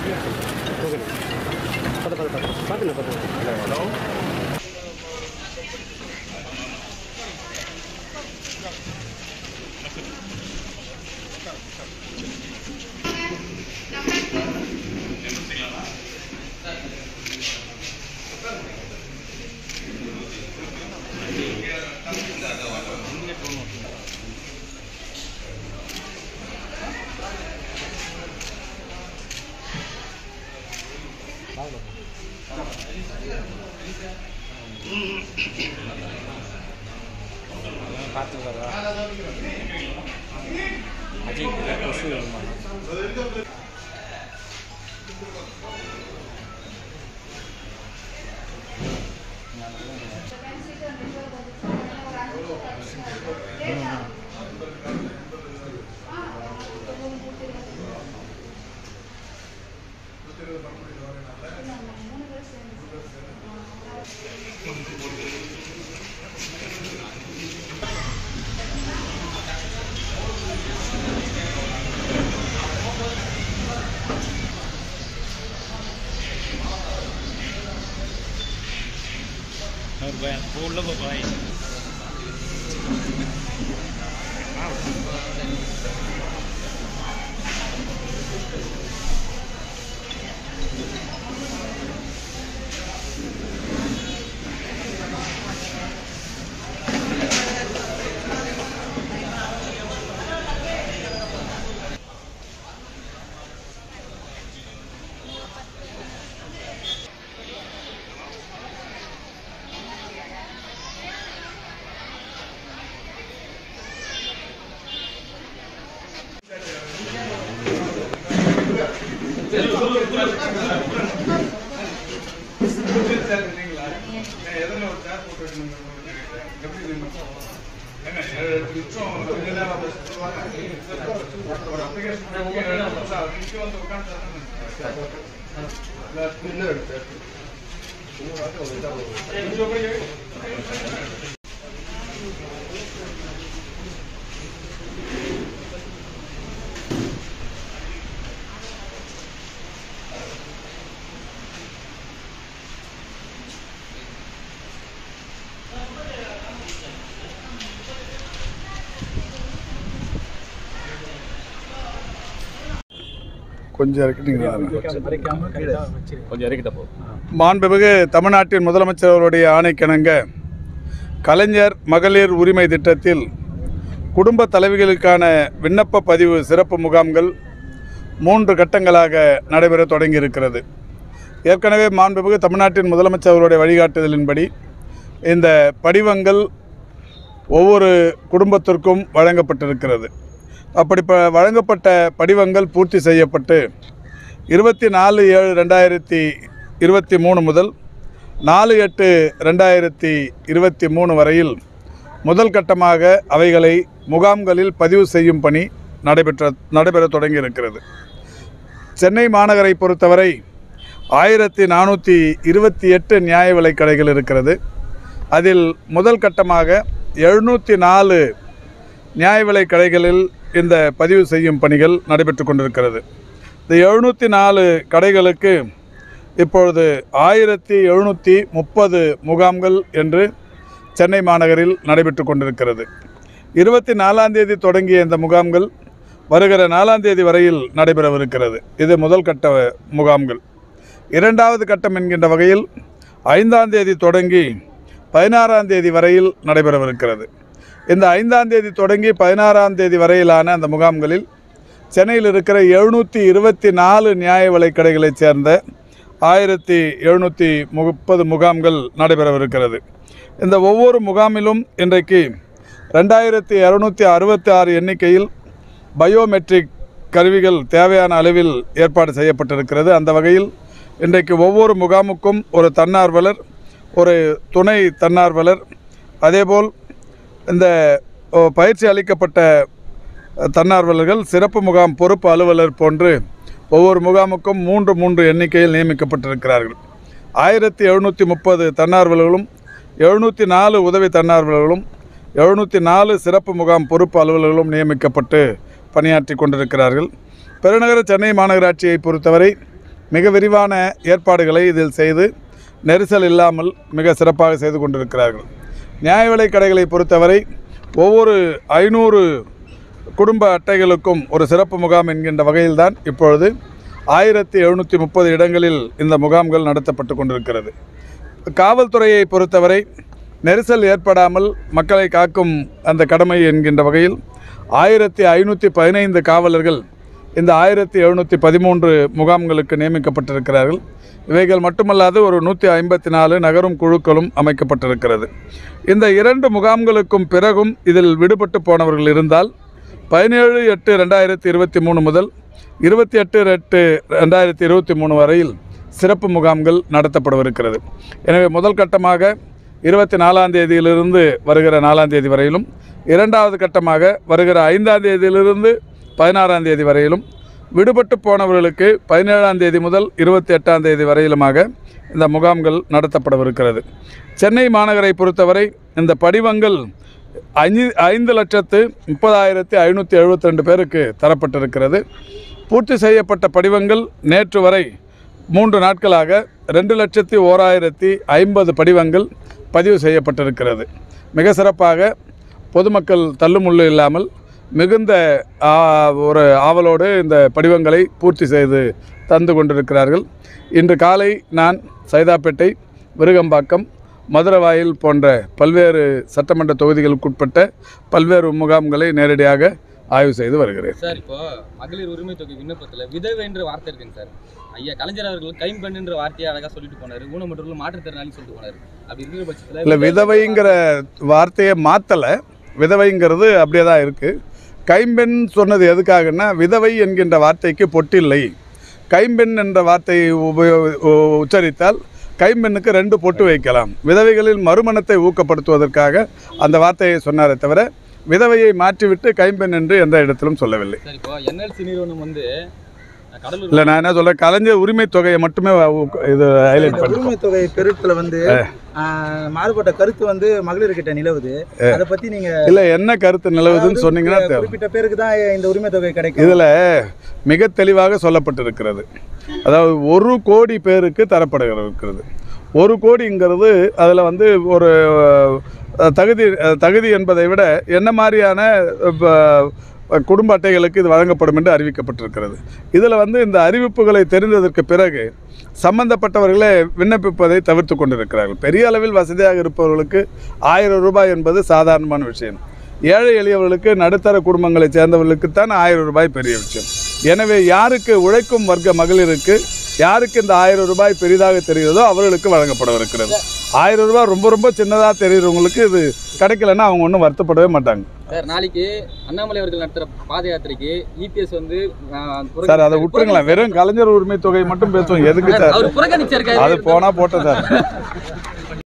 கொஞ்சம் இறக்கிட்டீங்களா கொஞ்சம் இறக்கிட்ட போ மாண்புமிகு தமிழ்நாட்டின் முதலமைச்சர் அவருடைய ஆணைக்கிணங்க கலைஞர் மகளிர் உரிமை திட்டத்தில் குடும்ப தலைவிகளுக்கான விண்ணப்ப பதிவு சிறப்பு முகாம்கள் மூன்று கட்டங்களாக நடைபெற தொடங்கியிருக்கிறது ஏற்கனவே மாண்புமிகு தமிழ்நாட்டின் முதலமைச்சர் அவருடைய வழிகாட்டுதலின்படி இந்த படிவங்கள் ஒவ்வொரு குடும்பத்திற்கும் வழங்கப்பட்டிருக்கிறது அப்படி ப வழங்கப்பட்ட படிவங்கள் பூர்த்தி செய்யப்பட்டு இருபத்தி நாலு ஏழு ரெண்டாயிரத்தி இருபத்தி மூணு முதல் நாலு எட்டு ரெண்டாயிரத்தி இருபத்தி மூணு வரையில் முதல் கட்டமாக அவைகளை முகாம்களில் பதிவு செய்யும் பணி நடைபெற்ற நடைபெற தொடங்கியிருக்கிறது சென்னை மாநகரை பொறுத்தவரை ஆயிரத்தி நானூற்றி இருபத்தி எட்டு நியாய விலைக் கடைகள் இருக்கிறது அதில் முதல் கட்டமாக எழுநூற்றி நாலு நியாய விலைக் கடைகளில் இந்த பதிவு செய்யும் பணிகள் நடைபெற்று கொண்டிருக்கிறது இந்த எழுநூற்றி நாலு கடைகளுக்கு இப்பொழுது ஆயிரத்தி எழுநூற்றி முப்பது முகாம்கள் என்று சென்னை மாநகரில் நடைபெற்று கொண்டிருக்கிறது இருபத்தி நாலாம் தேதி தொடங்கிய இந்த முகாம்கள் வருகிற நாலாம் தேதி வரையில் நடைபெறவிருக்கிறது இது முதல் கட்ட முகாம்கள் இரண்டாவது கட்டம் என்கின்ற வகையில் ஐந்தாம் தேதி தொடங்கி பதினாறாம் தேதி வரையில் நடைபெறவிருக்கிறது இந்த ஐந்தாம் தேதி தொடங்கி பதினாறாம் தேதி வரையிலான அந்த முகாம்களில் சென்னையில் இருக்கிற எழுநூற்றி இருபத்தி நாலு நியாய விலைக் கடைகளைச் சேர்ந்த ஆயிரத்தி எழுநூற்றி முப்பது முகாம்கள் நடைபெறவிருக்கிறது இந்த ஒவ்வொரு முகாமிலும் இன்றைக்கு ரெண்டாயிரத்தி இரநூத்தி அறுபத்தி ஆறு எண்ணிக்கையில் பயோமெட்ரிக் கருவிகள் தேவையான அளவில் ஏற்பாடு செய்யப்பட்டிருக்கிறது அந்த வகையில் இன்றைக்கு ஒவ்வொரு முகாமுக்கும் ஒரு தன்னார்வலர் ஒரு துணை தன்னார்வலர் அதேபோல் இந்த ஓ, பயிற்சி அளிக்கப்பட்ட அஹ், தன்னார்வலர்கள் சிறப்பு முகாம் பொறுப்பு அலுவலர் போன்று ஒவ்வொரு முகாமுக்கும் மூன்று மூன்று எண்ணிக்கையில் நியமிக்கப்பட்டிருக்கிறார்கள் ஆயிரத்தி எழுநூற்றி முப்பது தன்னார்வலர்களும் எழுநூற்றி நாலு உதவி தன்னார்வலர்களும் எழுநூற்றி நாலு சிறப்பு முகாம் பொறுப்பு அலுவலர்களும் நியமிக்கப்பட்டு பணியாற்றி கொண்டிருக்கிறார்கள் பெருநகர சென்னை மாநகராட்சியை பொறுத்தவரை மிக விரிவான ஏற்பாடுகளை இதில் செய்து நெரிசல் இல்லாமல் மிக சிறப்பாக செய்து கொண்டிருக்கிறார்கள் நியாய விலைக் கடைகளை பொறுத்தவரை ஒவ்வொரு ஐநூறு குடும்ப அட்டைகளுக்கும் ஒரு சிறப்பு முகாம் என்கின்ற வகையில்தான் இப்பொழுது ஆயிரத்தி எழுநூற்றி முப்பது இடங்களில் இந்த முகாம்கள் நடத்தப்பட்டு கொண்டிருக்கிறது காவல்துறையை பொறுத்தவரை நெரிசல் ஏற்படாமல் மக்களை காக்கும் அந்த கடமை என்கின்ற வகையில் ஆயிரத்தி ஐநூற்றி பதினைந்து காவலர்கள் இந்த ஆயிரத்தி எழுநூற்றி பதிமூன்று முகாம்களுக்கு நியமிக்கப்பட்டிருக்கிறார்கள் இவைகள் மட்டுமல்லாது ஒரு நூற்றி ஐம்பத்தி நாலு நகரும் குழுக்களும் அமைக்கப்பட்டிருக்கிறது இந்த இரண்டு முகாம்களுக்கும் பிறகும் இதில் விடுபட்டு போனவர்கள் இருந்தால் பதினேழு எட்டு ரெண்டாயிரத்தி இருபத்தி மூணு முதல் இருபத்தி எட்டு எட்டு ரெண்டாயிரத்தி இருபத்தி மூணு வரையில் சிறப்பு முகாம்கள் நடத்தப்படவிருக்கிறது எனவே முதல் கட்டமாக இருபத்தி நாலாம் தேதியிலிருந்து வருகிற நாலாம் தேதி வரையிலும் இரண்டாவது கட்டமாக வருகிற ஐந்தாம் தேதியிலிருந்து பதினாறாம் தேதி வரையிலும் விடுபட்டு போனவர்களுக்கு பதினேழாம் தேதி முதல் இருபத்தி எட்டாம் தேதி வரையிலுமாக இந்த முகாம்கள் நடத்தப்படவிருக்கிறது சென்னை மாநகரை பொறுத்தவரை இந்த படிவங்கள் ஐந்து ஐந்து லட்சத்து முப்பதாயிரத்தி ஐநூற்றி எழுபத்தி ரெண்டு பேருக்கு தரப்பட்டிருக்கிறது பூர்த்தி செய்யப்பட்ட படிவங்கள் நேற்று வரை மூன்று நாட்களாக ரெண்டு லட்சத்தி ஓராயிரத்தி ஐம்பது படிவங்கள் பதிவு செய்யப்பட்டிருக்கிறது மிக சிறப்பாக பொதுமக்கள் தள்ளுமுள்ளு இல்லாமல் மிகுந்த ஆ, ஒரு ஆவலோடு இந்த படிவங்களை பூர்த்தி செய்து தந்து கொண்டிருக்கிறார்கள் இன்று காலை நான் சைதாப்பேட்டை விருகம்பாக்கம் மதுரவாயில் போன்ற பல்வேறு சட்டமன்ற தொகுதிகளுக்குட்பட்ட பல்வேறு முகாம்களை நேரடியாக ஆய்வு செய்து வருகிறேன் சார் இப்போ மகளிர் உரிமை தொகை விண்ணப்பத்துல விதவை என்ற வார்த்தை இருக்குங்க சார் ஐயா கலைஞர் அவர்கள் கைம்பெண்ணுன்ற வார்த்தையை அழகா சொல்லிட்டு போனாரு ஊனமுற்றவர்கள் மாற்றுத்திறனாளி சொல்லிட்டு போனாரு அப்படி இருக்கிற பட்சத்துல இல்லை விதவைங்கிற வார்த்தையை மாற்றலை விதவைங்கிறது அப்படியே தான் இருக்குது கைம்பெண் சொன்னது எதுக்காகன்னா விதவை என்கின்ற வார்த்தைக்கு பொட்டில்லை கைம்பெண் என்ற வார்த்தையை உபயோ உ- உச்சரித்தால் கைம்பெண்ணுக்கு ரெண்டு பொட்டு வைக்கலாம் விதவைகளில் மறுமணத்தை ஊக்கப்படுத்துவதற்காக அந்த வார்த்தையை சொன்னாரே தவிர விதவையை மாற்றிவிட்டு கைம்பெண் என்று எந்த இடத்திலும் சொல்லவில்லை சார் இப்போ என்எல்சி நிறுவனம் வந்து அஹ், கடலூர் இல்லை நான் என்ன சொல்கிறேன் கலைஞர் உரிமை தொகையை மட்டுமே ஊக்க- இது ஹைலைட் இந்த பண்ணி உரிமை தொகை பெருத்துல வந்து ஆஹ், மாறுபட்ட கருத்து வந்து மகளிர் கிட்ட நிலவுது அதை பத்தி நீங்க இல்லை என்ன கருத்து நிலவுதுன்னு சொன்னீங்கன்னா தேவை குறிப்பிட்ட பேருக்கு தான் இந்த உரிமை தொகை கிடைக்கும் இதில் மிக தெளிவாக சொல்லப்பட்டிருக்கிறது அதாவது ஒரு கோடி பேருக்கு தரப்படுகிறது ஒரு கோடிங்கிறது அதில் வந்து ஒரு அஹ், தகுதி அஹ், தகுதி என்பதை விட என்ன மாதிரியான அஹ், குடும்ப அட்டைகளுக்கு இது வழங்கப்படும் என்று அறிவிக்கப்பட்டிருக்கிறது இதில் வந்து இந்த அறிவிப்புகளை தெரிந்ததற்கு பிறகு சம்பந்தப்பட்டவர்களே விண்ணப்பிப்பதை தவிர்த்து கொண்டிருக்கிறார்கள் பெரிய அளவில் வசதியாக இருப்பவர்களுக்கு ஆயிரம் ரூபாய் என்பது சாதாரணமான விஷயம் ஏழை எளியவர்களுக்கு நடுத்தர குடும்பங்களைச் சேர்ந்தவர்களுக்குத்தான் ஆயிரம் ரூபாய் பெரிய விஷயம் எனவே யாருக்கு உழைக்கும் வர்க்க மகளிருக்கு யாருக்கு இந்த ஆயிரம் ரூபாய் பெரிதாக தெரிகிறதோ அவர்களுக்கு வழங்கப்படவிருக்கிறது ஆயிரம் ரூபாய் ரொம்ப ரொம்ப சின்னதாக தெரிகிறவங்களுக்கு இது கிடைக்கலன்னா அவங்க ஒன்றும் வருத்தப்படவே மாட்டாங்க சார் நாளைக்கு அண்ணாமலை அவர்கள் நடத்துற பாத யாத்திரைக்கு இபிஎஸ் வந்து அஹ், புறக்கணி- சார் அதை விட்டுருங்களேன் வெறும் கலைஞர் உரிமை தொகை மட்டும் பேசுவோம் எதுக்கு சார் அவர் புறக்கணிச்சிருக்காரு அது போனால் போட்டோம் சார்